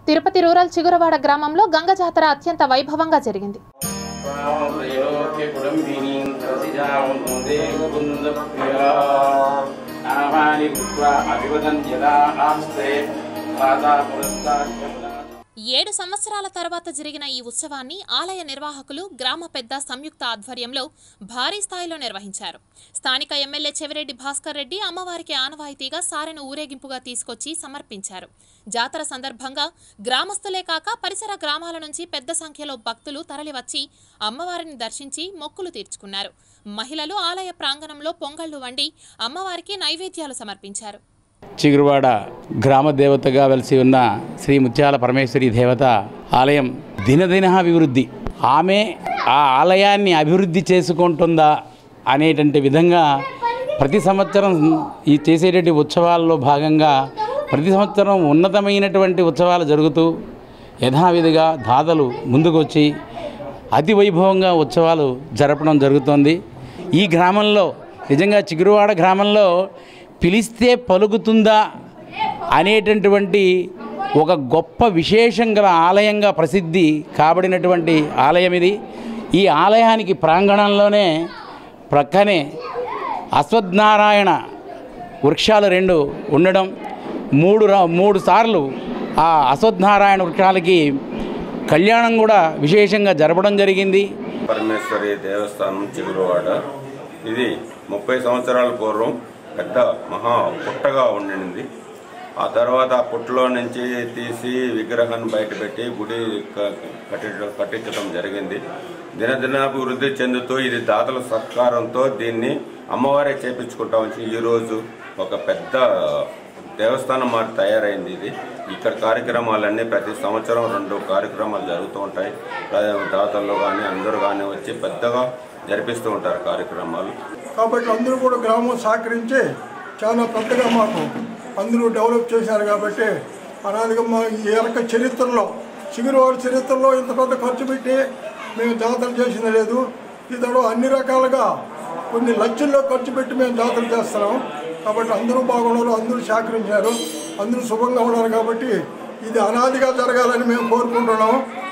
Tirupati rural చిగురవాడ గ్రామంలో గంగ జాతర అత్యంత వైభవంగా జరిగింది ఏడు సంవత్సరాల తర్వాత జరిగిన ఈ ఉత్సవాన్ని ఆలయ నిర్వాహకులు గ్రామ పెద్ద సంయుక్త ఆధ్వర్యంలో భారీ స్థాయిలో నిర్వహించారు స్థానిక ఎమ్మెల్యే చెవిరెడ్డి భాస్కర్ రెడ్డి అమ్మవారికి ఆనవాయితీగా సారెను ఊరేగింపుగా తీసుకొచ్చి సమర్పించారు జాతర సందర్భంగా గ్రామస్తులే కాక పరిసర గ్రామాల నుంచి పెద్ద సంఖ్యలో భక్తులు తరలివచ్చి అమ్మవారిని దర్శించి మొక్కులు తీర్చుకున్నారు మహిళలు ఆలయ ప్రాంగణంలో పొంగళ్లు వండి అమ్మవారికి నైవేద్యాలు సమర్పించారు చిగురువాడ గ్రామ దేవతగా వెలిసి ఉన్న శ్రీ ముత్యాల పరమేశ్వరి దేవత ఆలయం దినదిన అభివృద్ధి ఆమె ఆ ఆలయాన్ని అభివృద్ధి చేసుకుంటుందా అనేటువంటి విధంగా ప్రతి సంవత్సరం ఈ చేసేటటువంటి ఉత్సవాల్లో భాగంగా ప్రతి సంవత్సరం ఉన్నతమైనటువంటి ఉత్సవాలు జరుగుతూ యథావిధిగా దాతలు ముందుకొచ్చి అతి వైభవంగా ఉత్సవాలు జరపడం జరుగుతోంది ఈ గ్రామంలో నిజంగా చిగురువాడ గ్రామంలో పిలిస్తే పలుకుతుందా అనేటటువంటి ఒక గొప్ప విశేషం గల ఆలయంగా ప్రసిద్ధి కాబడినటువంటి ఆలయం ఇది ఈ ఆలయానికి ప్రాంగణంలోనే ప్రక్కనే అశ్వత్థనారాయణ వృక్షాలు రెండు ఉండడం మూడు రా- మూడు సార్లు ఆ అశ్వత్థనారాయణ వృక్షాలకి కళ్యాణం కూడా విశేషంగా జరపడం జరిగింది పరమేశ్వరి దేవస్థానం చిగురువాడ ఇది ముప్పై సంవత్సరాల పూర్వం పెద్ద మహా పుట్టగా ఉండింది ఆ తర్వాత ఆ పుట్టలో నుంచి తీసి విగ్రహాన్ని బయటపెట్టి గుడి క- కట్టించడం కట్టించడం జరిగింది దినదినాభివృద్ధి చెందుతూ ఇది దాతల సహకారంతో దీన్ని అమ్మవారే చేపించుకుంటామని ఈరోజు ఒక పెద్ద దేవస్థానం మారి తయారైంది ఇది ఇక్కడ కార్యక్రమాలన్నీ ప్రతి సంవత్సరం రెండు కార్యక్రమాలు జరుగుతూ ఉంటాయి దాతల్లో కానీ అందరూ కానీ వచ్చి పెద్దగా జరిపిస్తూ ఉంటారు కార్యక్రమాలు కాబట్టి అందరూ కూడా గ్రామం సహకరించి చాలా పెద్దగా మాకు అందరూ డెవలప్ చేశారు కాబట్టి అనాదిగా మా ఈ ఎలక చరిత్రలో చిగురువాడి చరిత్రలో ఇంత పెద్ద ఖర్చు పెట్టి మేము జాతర చేసింది లేదు ఇతడు అన్ని రకాలుగా కొన్ని లక్షల్లో ఖర్చు పెట్టి మేము జాతర చేస్తున్నాం కాబట్టి అందరూ బాగున్నారు అందరూ సహకరించారు అందరూ శుభంగా ఉన్నారు కాబట్టి ఇది అనాదిగా జరగాలని మేము కోరుకుంటున్నాం